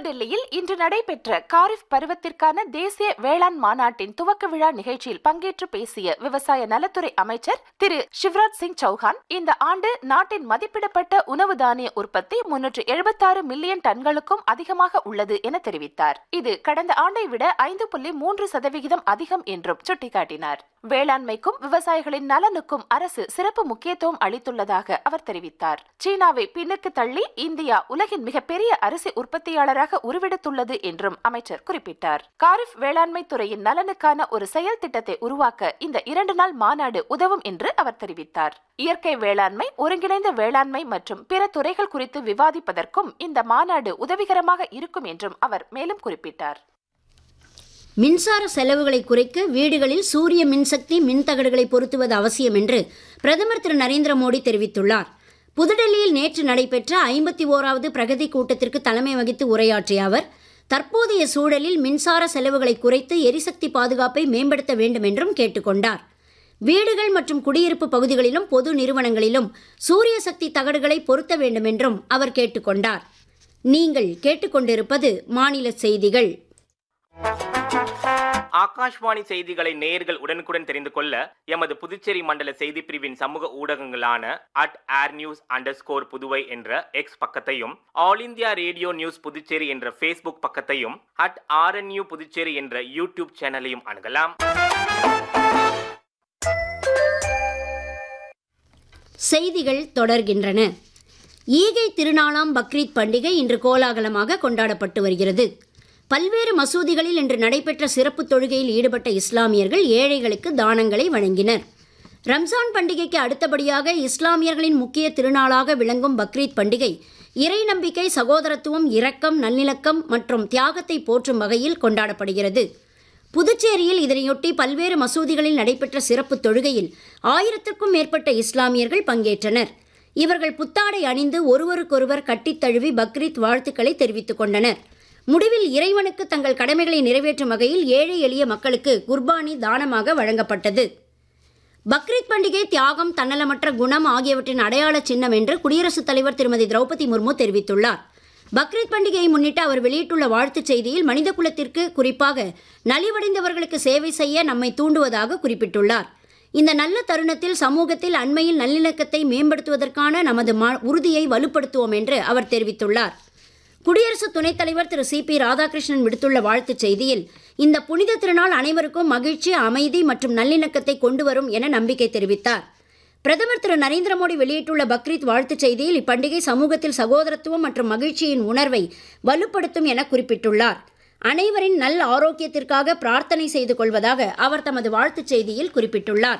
புதுடெல்லியில் இன்று நடைபெற்ற காரிஃப் பருவத்திற்கான தேசிய வேளாண் மாநாட்டின் துவக்க விழா நிகழ்ச்சியில் பங்கேற்று பேசிய விவசாய நலத்துறை அமைச்சர் திரு சிவராஜ் சிங் சௌஹான் இந்த ஆண்டு நாட்டின் மதிப்பிடப்பட்ட உணவு தானிய உற்பத்தி முன்னூற்று எழுபத்தாறு மில்லியன் டன்களுக்கும் அதிகமாக உள்ளது என தெரிவித்தார் இது கடந்த ஆண்டை விட ஐந்து புள்ளி மூன்று சதவிகிதம் அதிகம் என்றும் சுட்டிக்காட்டினார் வேளாண்மைக்கும் விவசாயிகளின் நலனுக்கும் அரசு சிறப்பு முக்கியத்துவம் அளித்துள்ளதாக அவர் தெரிவித்தார் சீனாவை பின்னுக்கு தள்ளி இந்தியா உலகின் மிகப்பெரிய அரிசி உற்பத்தியாளராக உருவெடுத்துள்ளது என்றும் அமைச்சர் குறிப்பிட்டார் காரிஃப் வேளாண்மை துறையின் நலனுக்கான ஒரு செயல் திட்டத்தை உருவாக்க இந்த இரண்டு நாள் மாநாடு உதவும் என்று அவர் தெரிவித்தார் இயற்கை வேளாண்மை ஒருங்கிணைந்த வேளாண்மை மற்றும் பிற துறைகள் குறித்து விவாதிப்பதற்கும் இந்த மாநாடு உதவிகரமாக இருக்கும் என்றும் அவர் மேலும் குறிப்பிட்டார் மின்சார செலவுகளை குறைக்க வீடுகளில் சூரிய மின்சக்தி மின்தகடுகளை பொருத்துவது அவசியம் என்று பிரதமர் திரு நரேந்திர மோடி தெரிவித்துள்ளார் புதுடெல்லியில் நேற்று நடைபெற்ற ஐம்பத்தி ஓராவது பிரகதி கூட்டத்திற்கு தலைமை வகித்து உரையாற்றிய அவர் தற்போதைய சூழலில் மின்சார செலவுகளை குறைத்து எரிசக்தி பாதுகாப்பை மேம்படுத்த வேண்டும் என்றும் கேட்டுக்கொண்டார் வீடுகள் மற்றும் குடியிருப்பு பகுதிகளிலும் பொது நிறுவனங்களிலும் சூரிய சக்தி தகடுகளை பொருத்த வேண்டும் என்றும் அவர் கேட்டுக்கொண்டார் நீங்கள் கேட்டுக்கொண்டிருப்பது மாநில செய்திகள் ஆகாஷ்வாணி செய்திகளை நேயர்கள் உடனுக்குடன் தெரிந்து கொள்ள எமது புதுச்சேரி மண்டல செய்தி பிரிவின் சமூக ஊடகங்களான அட் ஏர் நியூஸ் அண்டர் ஸ்கோர் புதுவை என்ற எக்ஸ் பக்கத்தையும் All India Radio news Puducherry என்ற ஃபேஸ்புக் பக்கத்தையும் அட் ஆர்என்யூ புதுச்சேரி என்ற யூடியூப் சேனலையும் அணுகலாம் செய்திகள் தொடர்கின்றன ஈகை திருநாளாம் பக்ரீத் பண்டிகை இன்று கோலாகலமாக கொண்டாடப்பட்டு வருகிறது பல்வேறு மசூதிகளில் இன்று நடைபெற்ற சிறப்பு தொழுகையில் ஈடுபட்ட இஸ்லாமியர்கள் ஏழைகளுக்கு தானங்களை வழங்கினர் ரம்ஜான் பண்டிகைக்கு அடுத்தபடியாக இஸ்லாமியர்களின் முக்கிய திருநாளாக விளங்கும் பக்ரீத் பண்டிகை இறை நம்பிக்கை சகோதரத்துவம் இரக்கம் நல்லிணக்கம் மற்றும் தியாகத்தை போற்றும் வகையில் கொண்டாடப்படுகிறது புதுச்சேரியில் இதனையொட்டி பல்வேறு மசூதிகளில் நடைபெற்ற சிறப்பு தொழுகையில் ஆயிரத்திற்கும் மேற்பட்ட இஸ்லாமியர்கள் பங்கேற்றனர் இவர்கள் புத்தாடை அணிந்து ஒருவருக்கொருவர் கட்டித் தழுவி பக்ரீத் வாழ்த்துக்களை தெரிவித்துக் கொண்டனர் முடிவில் இறைவனுக்கு தங்கள் கடமைகளை நிறைவேற்றும் வகையில் ஏழை எளிய மக்களுக்கு குர்பானி தானமாக வழங்கப்பட்டது பக்ரீத் பண்டிகை தியாகம் தன்னலமற்ற குணம் ஆகியவற்றின் அடையாள சின்னம் என்று குடியரசுத் தலைவர் திருமதி திரௌபதி முர்மு தெரிவித்துள்ளார் பக்ரீத் பண்டிகையை முன்னிட்டு அவர் வெளியிட்டுள்ள வாழ்த்துச் செய்தியில் மனித குலத்திற்கு குறிப்பாக நலிவடைந்தவர்களுக்கு சேவை செய்ய நம்மை தூண்டுவதாக குறிப்பிட்டுள்ளார் இந்த நல்ல தருணத்தில் சமூகத்தில் அண்மையில் நல்லிணக்கத்தை மேம்படுத்துவதற்கான நமது உறுதியை வலுப்படுத்துவோம் என்று அவர் தெரிவித்துள்ளார் குடியரசு துணைத் தலைவர் திரு சி பி ராதாகிருஷ்ணன் விடுத்துள்ள வாழ்த்துச் செய்தியில் இந்த புனித திருநாள் அனைவருக்கும் மகிழ்ச்சி அமைதி மற்றும் நல்லிணக்கத்தை கொண்டு வரும் என நம்பிக்கை தெரிவித்தார் பிரதமர் திரு நரேந்திர மோடி வெளியிட்டுள்ள பக்ரீத் வாழ்த்துச் செய்தியில் இப்பண்டிகை சமூகத்தில் சகோதரத்துவம் மற்றும் மகிழ்ச்சியின் உணர்வை வலுப்படுத்தும் என குறிப்பிட்டுள்ளார் அனைவரின் நல் ஆரோக்கியத்திற்காக பிரார்த்தனை செய்து கொள்வதாக அவர் தமது வாழ்த்துச் செய்தியில் குறிப்பிட்டுள்ளார்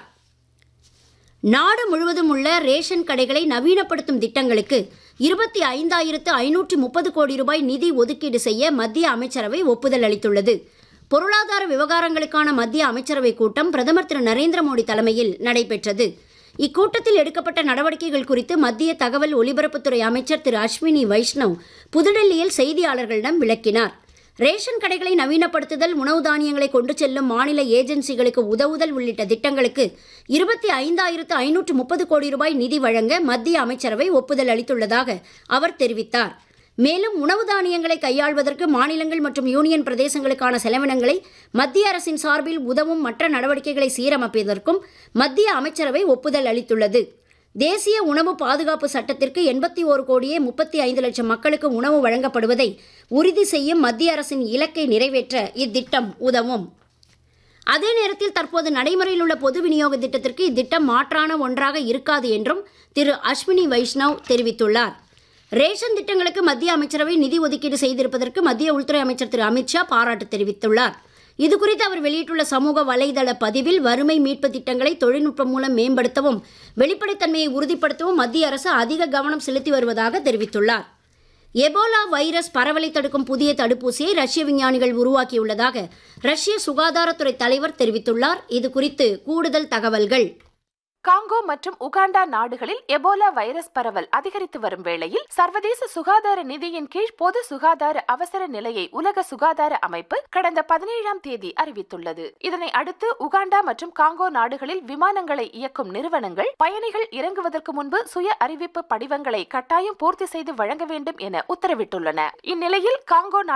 நாடு முழுவதும் உள்ள ரேஷன் கடைகளை நவீனப்படுத்தும் திட்டங்களுக்கு இருபத்தி ஐந்தாயிரத்து ஐநூற்றி முப்பது கோடி ரூபாய் நிதி ஒதுக்கீடு செய்ய மத்திய அமைச்சரவை ஒப்புதல் அளித்துள்ளது பொருளாதார விவகாரங்களுக்கான மத்திய அமைச்சரவை கூட்டம் பிரதமர் திரு நரேந்திர மோடி தலைமையில் நடைபெற்றது இக்கூட்டத்தில் எடுக்கப்பட்ட நடவடிக்கைகள் குறித்து மத்திய தகவல் ஒலிபரப்புத்துறை அமைச்சர் திரு அஸ்வினி வைஷ்ணவ் புதுடெல்லியில் செய்தியாளர்களிடம் விளக்கினார் ரேஷன் கடைகளை நவீனப்படுத்துதல் உணவு தானியங்களை கொண்டு செல்லும் மாநில ஏஜென்சிகளுக்கு உதவுதல் உள்ளிட்ட திட்டங்களுக்கு இருபத்தி ஐந்தாயிரத்து ஐநூற்று முப்பது கோடி ரூபாய் நிதி வழங்க மத்திய அமைச்சரவை ஒப்புதல் அளித்துள்ளதாக அவர் தெரிவித்தார் மேலும் உணவு தானியங்களை கையாள்வதற்கு மாநிலங்கள் மற்றும் யூனியன் பிரதேசங்களுக்கான செலவினங்களை மத்திய அரசின் சார்பில் உதவும் மற்ற நடவடிக்கைகளை சீரமைப்பதற்கும் மத்திய அமைச்சரவை ஒப்புதல் அளித்துள்ளது தேசிய உணவு பாதுகாப்பு சட்டத்திற்கு எண்பத்தி ஒரு கோடியே முப்பத்தி ஐந்து லட்சம் மக்களுக்கு உணவு வழங்கப்படுவதை உறுதி செய்யும் மத்திய அரசின் இலக்கை நிறைவேற்ற இத்திட்டம் உதவும் அதே நேரத்தில் தற்போது நடைமுறையில் உள்ள பொது விநியோக திட்டத்திற்கு இத்திட்டம் மாற்றான ஒன்றாக இருக்காது என்றும் திரு அஸ்வினி வைஷ்ணவ் தெரிவித்துள்ளார் ரேஷன் திட்டங்களுக்கு மத்திய அமைச்சரவை நிதி ஒதுக்கீடு செய்திருப்பதற்கு மத்திய உள்துறை அமைச்சர் திரு அமித்ஷா பாராட்டு தெரிவித்துள்ளார் இதுகுறித்து அவர் வெளியிட்டுள்ள சமூக வலைதள பதிவில் வறுமை மீட்பு திட்டங்களை தொழில்நுட்பம் மூலம் மேம்படுத்தவும் வெளிப்படைத்தன்மையை உறுதிப்படுத்தவும் மத்திய அரசு அதிக கவனம் செலுத்தி வருவதாக தெரிவித்துள்ளார் எபோலா வைரஸ் பரவலை தடுக்கும் புதிய தடுப்பூசியை ரஷ்ய விஞ்ஞானிகள் உருவாக்கியுள்ளதாக ரஷ்ய சுகாதாரத்துறை தலைவர் தெரிவித்துள்ளார் இது குறித்து கூடுதல் தகவல்கள் காங்கோ மற்றும் உகாண்டா நாடுகளில் எபோலா வைரஸ் பரவல் அதிகரித்து வரும் வேளையில் சர்வதேச சுகாதார நிதியின் கீழ் பொது சுகாதார அவசர நிலையை உலக சுகாதார அமைப்பு கடந்த பதினேழாம் தேதி அறிவித்துள்ளது இதனை அடுத்து உகாண்டா மற்றும் காங்கோ நாடுகளில் விமானங்களை இயக்கும் நிறுவனங்கள் பயணிகள் இறங்குவதற்கு முன்பு சுய அறிவிப்பு படிவங்களை கட்டாயம் பூர்த்தி செய்து வழங்க வேண்டும் என உத்தரவிட்டுள்ளன இந்நிலையில் காங்கோ